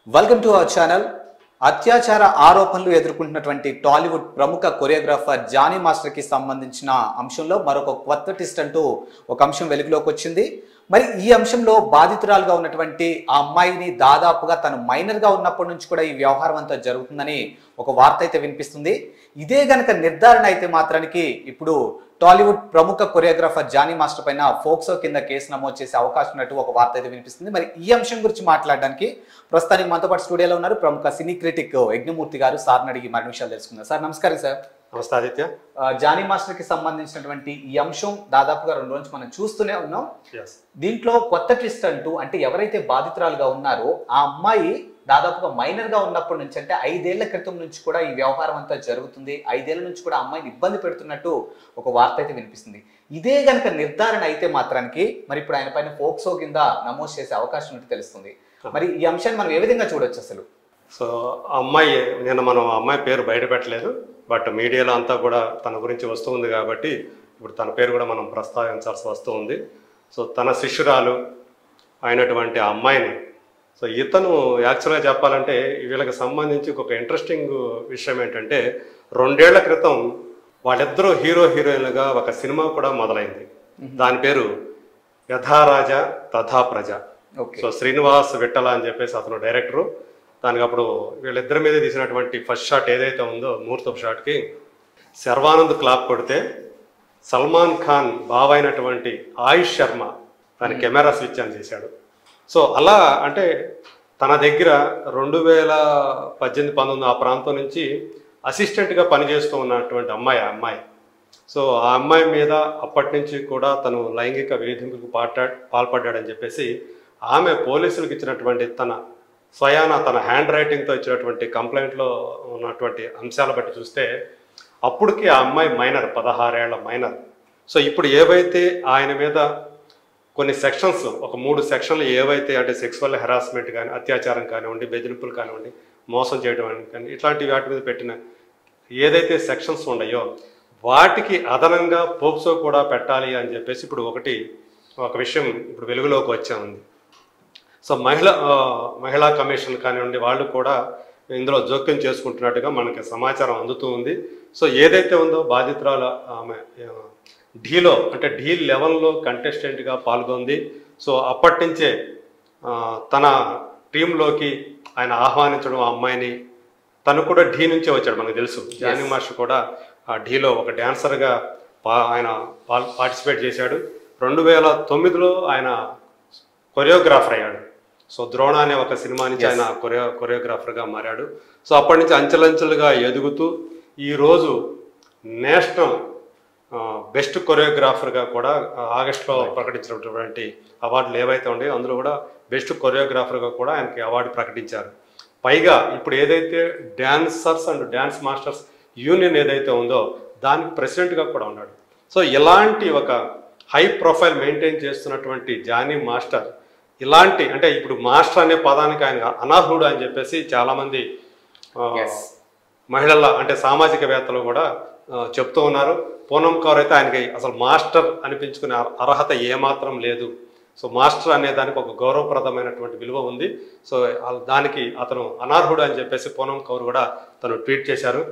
Welcome to our channel అత్యాచార ఆరోపణలు ఎదుర్కొంటున్నటువంటి టాలీవుడ్ ప్రముఖ కొరియోగ్రాఫర్ జానీ మాస్టర్ కి సంబంధించిన అంశంలో మరొక కొత్త ట్విస్ట్ అంటూ ఒక అంశం వెలుగులోకి వచ్చింది మరి ఈ అంశంలో బాధితురాలుగా ఉన్నటువంటి ఆ అమ్మాయిని దాదాపుగా తను మైనర్ గా ఉన్నప్పటి నుంచి కూడా ఈ వ్యవహారం అంతా జరుగుతుందని ఒక వార్త అయితే వినిపిస్తుంది ఇదే గనక నిర్ధారణ అయితే మాత్రానికి ఇప్పుడు టాలీవుడ్ ప్రముఖ కొరియోగ్రాఫర్ జానీ మాస్టర్ పైన ఫోక్సో కింద కేసు నమోదు చేసే అవకాశం ఉన్నట్టు ఒక వార్త అయితే వినిపిస్తుంది మరి ఈ అంశం గురించి మాట్లాడడానికి ప్రస్తుతానికి మనతో పాటు స్టూడియోలో ఉన్నారు ప్రముఖ సినీ క్రిటిక్ యజ్ఞమూర్తి గారు సార్ని అడిగి మరిన్ని విషయాలు తెలుసుకుందాం సార్ నమస్కారం సార్ నమస్తే ఆదిత్య ఆ, జానీ మాస్టర్ కి సంబంధించినటువంటి ఈ అంశం దాదాపుగా రెండు రోజులు మనం చూస్తూనే ఉన్నాం ఎస్ దీంట్లో కొత్త ట్విస్ట్ అంటూ అంటే ఎవరైతే బాధితురాలుగా ఉన్నారో ఆ అమ్మాయి దాదాపుగా మైనర్ గా ఉన్నప్పటి నుంచి అంటే ఐదేళ్ల క్రితం నుంచి కూడా ఈ వ్యవహారం అంతా జరుగుతుంది ఐదేళ్ల నుంచి కూడా అమ్మాయిని ఇబ్బంది పెడుతున్నట్టు ఒక వార్త అయితే వినిపిస్తుంది ఇదే గనక నిర్ధారణ అయితే మాత్రానికి మరి ఇప్పుడు ఆయన పైన ఫోక్సో కింద నమోదు చేసే అవకాశం ఉన్నట్టు తెలుస్తుంది మరి ఈ అంశాన్ని మనం ఏ విధంగా చూడొచ్చు అసలు సో ఆ అమ్మాయి నేను మనం ఆ అమ్మాయి పేరు బయట పెట్టలేదు బట్ మీడియాలో అంతా కూడా తన గురించి వస్తుంది కాబట్టి ఇప్పుడు తన పేరు కూడా మనం ప్రస్తావించాల్సి వస్తుంది సో తన శిష్యురాలు అయినటువంటి ఆ అమ్మాయిని సో ఇతను యాక్చువల్గా చెప్పాలంటే వీళ్ళకి సంబంధించి ఒక ఇంట్రెస్టింగ్ విషయం ఏంటంటే రెండేళ్ల క్రితం వాళ్ళిద్దరూ హీరో హీరోయిన్లుగా ఒక సినిమా కూడా మొదలైంది దాని పేరు యథారాజ తథా ప్రజ ఓకే సో శ్రీనివాస్ విట్టల అని చెప్పేసి అతను డైరెక్టరు దానికి అప్పుడు వీళ్ళిద్దరి మీద తీసినటువంటి ఫస్ట్ షాట్ ఏదైతే ఉందో ముహూర్తపు షాట్కి శర్వానంద్ క్లాప్ కొడితే సల్మాన్ ఖాన్ బావైనటువంటి ఆయుష్ శర్మ దాని కెమెరా స్విచ్ అని చేశాడు సో అలా అంటే తన దగ్గర రెండు వేల పద్దెనిమిది పంతొమ్మిది ఆ ప్రాంతం నుంచి అసిస్టెంట్గా పనిచేస్తూ ఉన్నటువంటి అమ్మాయి ఆ అమ్మాయి సో ఆ అమ్మాయి మీద అప్పటి నుంచి కూడా తను లైంగిక వేధింపులకు పాటా పాల్పడ్డాడని చెప్పేసి ఆమె పోలీసులకు ఇచ్చినటువంటి తన స్వయాన తన హ్యాండ్ రైటింగ్తో ఇచ్చినటువంటి కంప్లైంట్లో ఉన్నటువంటి అంశాల బట్టి చూస్తే అప్పటికి ఆ అమ్మాయి మైనర్ పదహారేళ్ల మైనర్ సో ఇప్పుడు ఏవైతే ఆయన మీద కొన్ని సెక్షన్స్ ఒక మూడు సెక్షన్లు ఏవైతే అంటే సెక్సువల్ హెరాస్మెంట్ కానీ అత్యాచారం కానివ్వండి బెదిరింపులు కానివ్వండి మోసం చేయడం అని కానీ ఇట్లాంటి వాటి మీద పెట్టిన ఏదైతే సెక్షన్స్ ఉన్నాయో వాటికి అదనంగా పోక్సో కూడా పెట్టాలి అని చెప్పేసి ఇప్పుడు ఒకటి ఒక విషయం ఇప్పుడు వెలుగులోకి వచ్చా ఉంది సో మహిళ ఆ, మహిళా కమిషన్ కానివ్వండి వాళ్ళు కూడా ఇందులో జోక్యం చేసుకుంటున్నట్టుగా మనకి సమాచారం అందుతూ ఉంది సో ఏదైతే ఉందో బాధితురాలు ఆమె ఆ, ఢీలో అంటే ఢీ లెవెల్లో కంటెస్టెంట్గా పాల్గొంది సో అప్పటి నుంచే ఆ, తన టీంలోకి ఆయన ఆహ్వానించడం ఆ అమ్మాయిని తను కూడా ఢీ నుంచే వచ్చాడు మనకు తెలుసు జానీ మాస్టర్ కూడా ఆ ఢీలో ఒక డాన్సర్గా పా ఆయన పాల్ పార్టిసిపేట్ చేశాడు రెండు వేల తొమ్మిదిలో ఆయన కొరియోగ్రాఫర్ అయ్యాడు సో ద్రోణ అనే ఒక సినిమా నుంచి ఆయన కొరియో కొరియోగ్రాఫర్గా మారాడు సో అప్పటి నుంచి అంచెలంచెలుగా ఎదుగుతూ ఈరోజు నేషనల్ బెస్ట్ కొరియోగ్రాఫర్గా కూడా ఆ, ఆగస్టులో ప్రకటించినటువంటి అవార్డులు ఏవైతే ఉన్నాయో అందులో కూడా బెస్ట్ కొరియోగ్రాఫర్గా కూడా ఆయనకి అవార్డు ప్రకటించారు పైగా ఇప్పుడు ఏదైతే dancers and dance masters union ఏదైతే ఉందో దానికి ప్రెసిడెంట్గా కూడా ఉన్నాడు సో ఇలాంటి ఒక హై ప్రొఫైల్ మెయింటైన్ చేస్తున్నటువంటి జానీ మాస్టర్ ఇలాంటి అంటే ఇప్పుడు మాస్టర్ అనే పదానికి ఆయన అనర్హుడు అని చెప్పేసి చాలామంది ఆ, Yes. మహిళల అంటే సామాజికవేత్తలు కూడా ఆ, చెప్తూ ఉన్నారు పూనం కౌర్ అయితే ఆయనకి అసలు మాస్టర్ అనిపించుకునే అర్- అర్హత ఏమాత్రం లేదు సో మాస్టర్ అనే దానికి ఒక గౌరవప్రదమైనటువంటి విలువ ఉంది సో ఆ- దానికి అతను అనర్హుడు అని చెప్పేసి పూనం కౌర్ కూడా తను ట్వీట్ చేశారు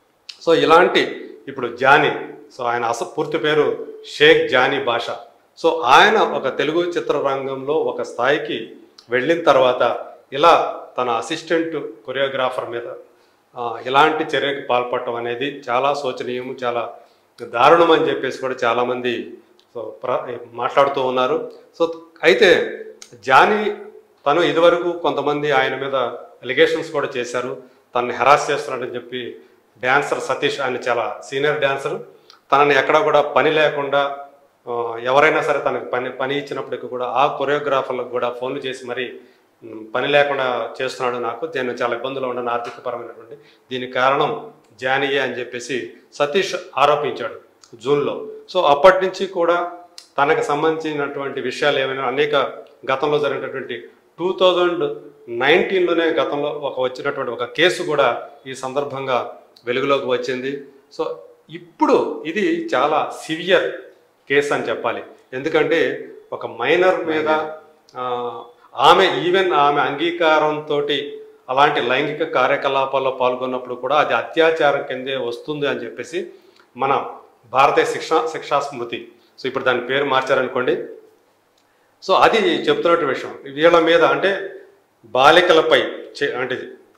సో ఇలాంటి ఇప్పుడు జానీ సో ఆయన అస పూర్తి పేరు షేక్ జానీ భాష సో ఆయన ఒక తెలుగు చిత్రరంగంలో ఒక స్థాయికి వెళ్ళిన తర్వాత ఇలా తన అసిస్టెంట్ కొరియోగ్రాఫర్ మీద ఆ, ఇలాంటి చర్యకు పాల్పడటం అనేది చాలా శోచనీయం చాలా దారుణం అని చెప్పేసి కూడా చాలామంది సో ప్ర మాట్లాడుతూ ఉన్నారు సో అయితే జానీ తను ఇదివరకు కొంతమంది ఆయన మీద అలిగేషన్స్ కూడా చేశారు తనని హెరాస్ చేస్తున్నాడని చెప్పి డ్యాన్సర్ సతీష్ ఆయన చాలా సీనియర్ డ్యాన్సర్ తనని ఎక్కడా కూడా పని లేకుండా ఆ, ఎవరైనా సరే తనకి పని పని ఇచ్చినప్పటికీ కూడా ఆ కొరియోగ్రాఫర్లకు కూడా ఫోన్లు చేసి మరి "ఉమ్, పని లేకుండా చేస్తున్నాడు నాకు నేను చాలా ఇబ్బందులు ఉన్నాను ఆర్థికపరమైనటువంటి దీనికి కారణం జానీయే అని చెప్పేసి సతీష్ ఆరోపించాడు జూన్లో సో అప్పటి నుంచి కూడా తనకు సంబంధించినటువంటి విషయాలు ఏమైనా అనేక గతంలో జరిగినటువంటి టూ థౌజండ్ నైన్టీన్లోనే గతంలో ఒక వచ్చినటువంటి ఒక కేసు కూడా ఈ సందర్భంగా వెలుగులోకి వచ్చింది సో ఇప్పుడు ఇది చాలా సివియర్ కేసు అని చెప్పాలి ఎందుకంటే ఒక మైనర్ మీద ఆ, ఆమె ఈవెన్ ఆమె అంగీకారంతో అలాంటి లైంగిక కార్యకలాపాల్లో పాల్గొన్నప్పుడు కూడా అది అత్యాచారం కిందే వస్తుంది అని చెప్పేసి మన భారతీయ శిక్షా శిక్షా స్మృతి సో ఇప్పుడు దాని పేరు మార్చారనుకోండి సో అది చెప్తున్నట్టు విషయం వీళ్ళ మీద అంటే బాలికలపై చే- అంటే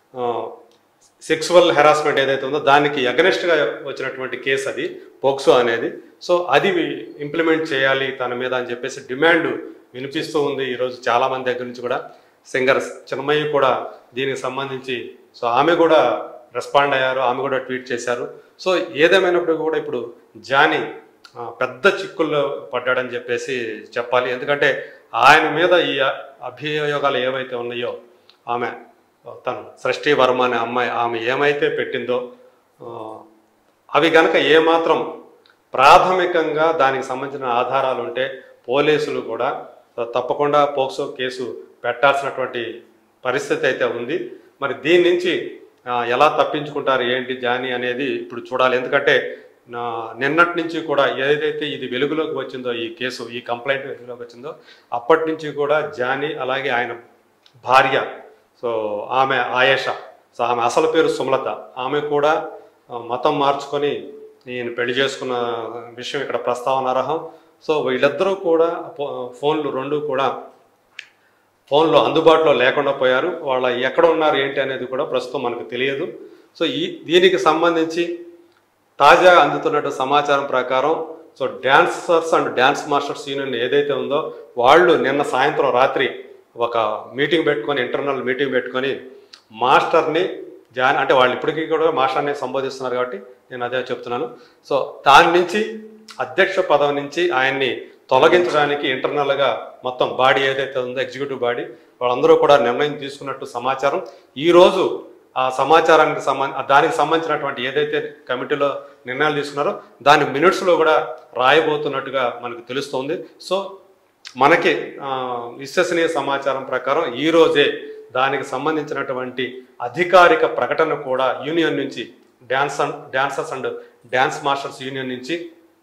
సెక్సువల్ హెరాస్మెంట్ ఏదైతే ఉందో దానికి అగనెస్ట్గా వచ్చినటువంటి కేసు అది పోక్సో అనేది సో అది ఇంప్లిమెంట్ చేయాలి తన మీద అని చెప్పేసి డిమాండ్ వినిపిస్తూ ఉంది ఈరోజు చాలా మంది దగ్గర నుంచి కూడా సింగర్ చిన్మయ్య కూడా దీనికి సంబంధించి సో ఆమె కూడా రెస్పాండ్ అయ్యారు ఆమె కూడా ట్వీట్ చేశారు సో ఏదేమైనప్పుడు కూడా ఇప్పుడు జానీ ఆ, పెద్ద చిక్కుల్లో పడ్డాడని చెప్పేసి చెప్పాలి ఎందుకంటే ఆయన మీద ఈ అభియోగాలు ఏవైతే ఉన్నాయో ఆమె తను సృష్టి వర్మ అనే అమ్మాయి ఆమె ఏమైతే పెట్టిందో ఆ, అవి గనక ఏమాత్రం ప్రాథమికంగా దానికి సంబంధించిన ఆధారాలు ఉంటే పోలీసులు కూడా తప్పకుండా పోక్సో కేసు పెట్టాల్సినటువంటి పరిస్థితి అయితే ఉంది మరి దీని నుంచి ఆ, ఎలా తప్పించుకుంటారు ఏంటి జానీ అనేది ఇప్పుడు చూడాలి ఎందుకంటే నా నిన్నటి నుంచి కూడా ఏదైతే ఇది వెలుగులోకి వచ్చిందో ఈ కేసు ఈ కంప్లైంట్ వెలుగులోకి వచ్చిందో అప్పటి నుంచి కూడా జానీ అలాగే ఆయన భార్య సో ఆమె ఆయేష సో ఆమె అసలు పేరు సుమలత ఆమె కూడా ఆ, మతం మార్చుకొని నేను పెళ్లి చేసుకున్న విషయం ఇక్కడ ప్రస్తావన అర్హం సో వీళ్ళిద్దరూ కూడా ఫో- ఫోన్లు రెండు కూడా ఫోన్లో అందుబాటులో లేకుండా పోయారు వాళ్ళ ఎక్కడ ఉన్నారు ఏంటి అనేది కూడా ప్రస్తుతం మనకు తెలియదు సో ఈ దీనికి సంబంధించి తాజా అందుతున్నట్టు సమాచారం ప్రకారం so dancers and dance masters union ఏదైతే ఉందో వాళ్ళు నిన్న సాయంత్రం రాత్రి ఒక మీటింగ్ పెట్టుకొని ఇంటర్నల్ మీటింగ్ పెట్టుకొని మాస్టర్ని జాయిన్ అంటే వాళ్ళు ఇప్పటికీ కూడా మాస్టర్ని సంబోధిస్తున్నారు కాబట్టి నేను అదే చెప్తున్నాను సో దాని నుంచి అధ్యక్ష పదవి నుంచి ఆయన్ని తొలగించడానికి ఇంటర్నల్గా మొత్తం బాడీ ఏదైతే ఉందో ఎగ్జిక్యూటివ్ బాడీ వాళ్ళందరూ కూడా నిర్ణయం తీసుకున్నట్టు సమాచారం ఈ రోజు ఆ సమాచారానికి సంబంధ దానికి సంబంధించినటువంటి ఏదైతే కమిటీలో నిర్ణయాలు తీసుకున్నారో దాని మినిట్స్లో కూడా రాయబోతున్నట్టుగా మనకు తెలుస్తోంది సో మనకి ఆ, విశ్వసనీయ సమాచారం ప్రకారం ఈ రోజే దానికి సంబంధించినటువంటి అధికారిక ప్రకటన కూడా యూనియన్ నుంచి dance and dancers and dance masters union నుంచి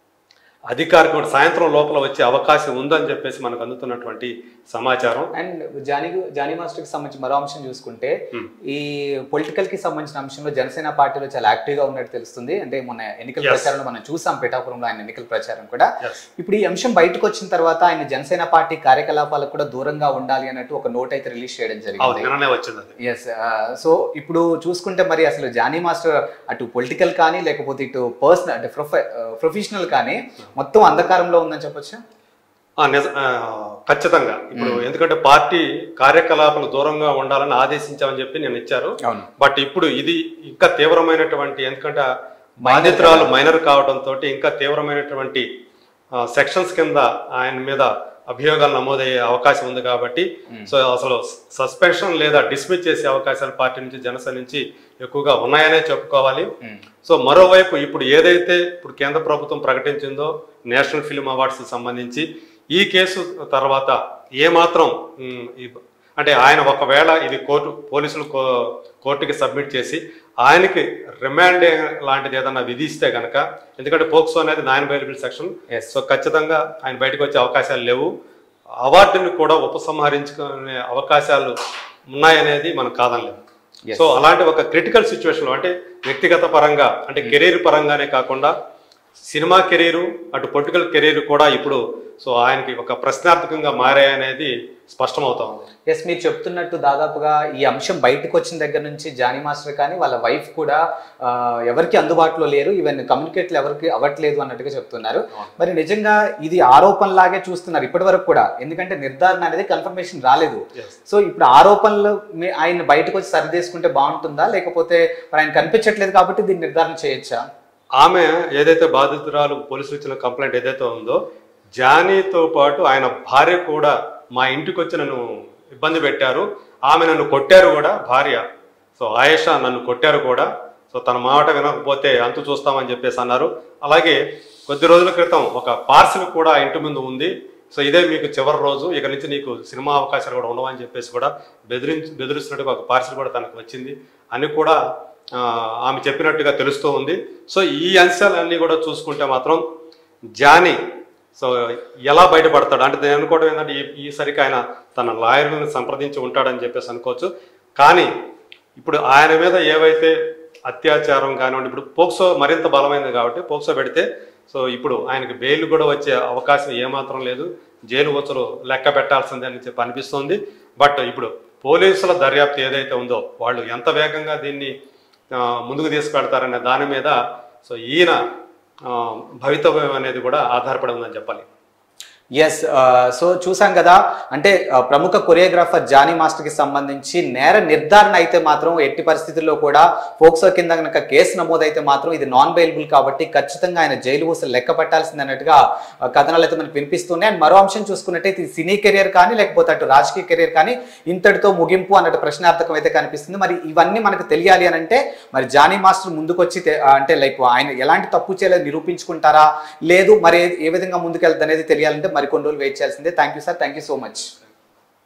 అధికారిక సాయంత్రం లోపల వచ్చే అవకాశం ఉందని చెప్పేసి మనకు అందుతున్నటువంటి సమాచారం అండ్ జానీ జానీ మాస్టర్ కి సంబంధించి మరో అంశం చూసుకుంటే ఈ పొలిటికల్ కి సంబంధించిన అంశంలో జనసేన పార్టీలో చాలా యాక్టివ్ గా ఉన్నట్టు తెలుస్తుంది అంటే మొన్న ఎన్నికల Yes. ప్రచారంలో మనం చూసాం పిఠాపురంలో ఆయన ఎన్నికల ప్రచారం కూడా Yes. ఇప్పుడు ఈ అంశం బయటకు వచ్చిన తర్వాత ఆయన జనసేన పార్టీ కార్యకలాపాలకు కూడా దూరంగా ఉండాలి అన్నట్టు ఒక నోట్ అయితే రిలీజ్ చేయడం అవును జరిగింది నిన్ననే వచ్చింది అది ఎస్ సో ఇప్పుడు చూసుకుంటే మరి అసలు జానీ మాస్టర్ అటు పొలిటికల్ కానీ లేకపోతే ఇటు పర్సనల్ అంటే ప్రొఫెషనల్ కానీ మొత్తం అంధకారంలో ఉందని చెప్పొచ్చు ఆ, నిజ ఆ, ఖచ్చితంగా ఇప్పుడు ఎందుకంటే పార్టీ కార్యకలాపాలు దూరంగా ఉండాలని ఆదేశించామని చెప్పి నేను ఇచ్చారు అవును బట్ ఇప్పుడు ఇది ఇంకా తీవ్రమైనటువంటి ఎందుకంటే బాధితురాలు మైనర్ కావడంతో ఇంకా తీవ్రమైనటువంటి సెక్షన్స్ కింద ఆయన మీద అభియోగాలు నమోదయ్యే అవకాశం ఉంది కాబట్టి సో అసలు సస్పెన్షన్ లేదా డిస్మిస్ చేసే అవకాశాలు పార్టీ నుంచి జనసేన నుంచి ఎక్కువగా ఉన్నాయనే చెప్పుకోవాలి ఉమ్. సో మరోవైపు ఇప్పుడు ఏదైతే ఇప్పుడు కేంద్ర ప్రభుత్వం ప్రకటించిందో నేషనల్ ఫిల్మ్ అవార్డ్స్ సంబంధించి ఈ కేసు తర్వాత ఏమాత్రం ఉమ్, ఈ- అంటే ఆయన ఒకవేళ ఇది కోర్టు పోలీసులు కో- కోర్టుకి సబ్మిట్ చేసి ఆయనకి రిమాండ్ లాంటిది ఏదన్నా విధిస్తే కనుక ఎందుకంటే పోక్సో అనేది non available section Yes. So ఖచ్చితంగా ఆయన బయటకు వచ్చే అవకాశాలు లేవు అవార్డుని కూడా ఉపసంహరించుకునే అవకాశాలు ఉన్నాయనేది మనం కాదనలేదు Yes. సో అలాంటి ఒక క్రిటికల్ సిచ్యువేషన్లో అంటే వ్యక్తిగత పరంగా అంటే కెరీర్ పరంగానే కాకుండా సినిమా కెరీరు అటు పొలిటికల్ కెరీర్ కూడా ఇప్పుడు సో ఆయనకి ఒక ప్రశ్నార్థకంగా మారాయనేది స్పష్టమవుతా ఉంది ఎస్ మీరు చెప్తున్నట్టు దాదాపుగా ఈ అంశం బయటకు వచ్చిన దగ్గర నుంచి జానీ మాస్టర్ కానీ వాళ్ళ వైఫ్ కూడా ఆ, ఎవరికి అందుబాటులో లేరు ఈవెన్ కమ్యూనికేట్లు ఎవరికి అవ్వట్లేదు అన్నట్టుగా చెప్తున్నారు మరి నిజంగా ఇది ఆరోపణలాగే చూస్తున్నారు ఇప్పటి వరకు కూడా ఎందుకంటే నిర్ధారణ అనేది కన్ఫర్మేషన్ రాలేదు Yes. సో ఇప్పుడు ఆరోపణలు మీ- ఆయన బయటకు వచ్చి సరిదేసుకుంటే బాగుంటుందా లేకపోతే మరి ఆయన కనిపించట్లేదు కాబట్టి దీన్ని నిర్ధారణ చేయొచ్చా ఆమె ఏదైతే బాధితురాలు పోలీసులు ఇచ్చిన కంప్లైంట్ ఏదైతే ఉందో జానీతో పాటు ఆయన భార్య కూడా మా ఇంటికి వచ్చి నన్ను ఇబ్బంది పెట్టారు ఆమె నన్ను కొట్టారు కూడా భార్య సో ఆయేషా నన్ను కొట్టారు కూడా సో తన మాట వినకపోతే అంతు చూస్తామని చెప్పేసి అన్నారు అలాగే కొద్ది రోజుల క్రితం ఒక పార్సిల్ కూడా ఆ ఇంటి ముందు ఉంది సో ఇదే మీకు చివరి రోజు ఇక నుంచి నీకు సినిమా అవకాశాలు కూడా ఉండవని చెప్పేసి కూడా బెదిరించి బెదిరిస్తున్నట్టుగా ఒక పార్సిల్ కూడా తనకు వచ్చింది అని కూడా ఆ, ఆమె చెప్పినట్టుగా తెలుస్తూ ఉంది సో ఈ అంశాలన్నీ కూడా చూసుకుంటే మాత్రం జానీ సో ఎలా బయటపడతాడు అంటే నేను అనుకోవడం ఏంటంటే ఈ ఈసరికి ఆయన తన లాయర్లను సంప్రదించి ఉంటాడని చెప్పేసి అనుకోవచ్చు కానీ ఇప్పుడు ఆయన మీద ఏవైతే అత్యాచారం కానివ్వండి ఇప్పుడు పోక్సో మరింత బలమైనది కాబట్టి పోక్సో పెడితే సో ఇప్పుడు ఆయనకి బెయిల్ కూడా వచ్చే అవకాశం ఏమాత్రం లేదు జైలు వచ్చలు లెక్క పెట్టాల్సిందే అని చెప్పి అనిపిస్తుంది బట్ ఇప్పుడు పోలీసుల దర్యాప్తు ఏదైతే ఉందో వాళ్ళు ఎంత వేగంగా దీన్ని ఆ, ముందుకు తీసుకెడతారనే దాని మీద సో ఈయన ఆ, భవితవ్యం అనేది కూడా ఆధారపడి ఉందని చెప్పాలి ఎస్ సో చూసాం కదా అంటే ఆ, ప్రముఖ కొరియోగ్రాఫర్ జానీ మాస్టర్కి సంబంధించి నేర నిర్ధారణ అయితే మాత్రం ఎట్టి పరిస్థితుల్లో కూడా పోక్సో కింద కనుక కేసు నమోదైతే మాత్రం ఇది నాన్ బెయిలబుల్ కాబట్టి ఖచ్చితంగా ఆయన జైలు ఊసలు లెక్క పెట్టాల్సింది అన్నట్టుగా ఆ, కథనాలు అయితే మనకు వినిపిస్తున్నాయి అండ్ మరో అంశం చూసుకున్నట్టయితే ఇది సినీ కెరియర్ కానీ లేకపోతే అటు రాజకీయ కెరియర్ కానీ ఇంతటితో ముగింపు అన్నట్టు ప్రశ్నార్థకం అయితే కనిపిస్తుంది మరి ఇవన్నీ మనకు తెలియాలి అని అంటే మరి జానీ మాస్టర్ ముందుకొచ్చి తె- ఆ, అంటే లైక్ ఆయన ఎలాంటి తప్పు చేయలేదు నిరూపించుకుంటారా లేదు మరి ఏ- ఏ విధంగా ముందుకెళ్తుంది అనేది తెలియాలంటే మరి కొన్ని రోజులు వెయిట్ చేయాల్సిందే thank you sir thank you so much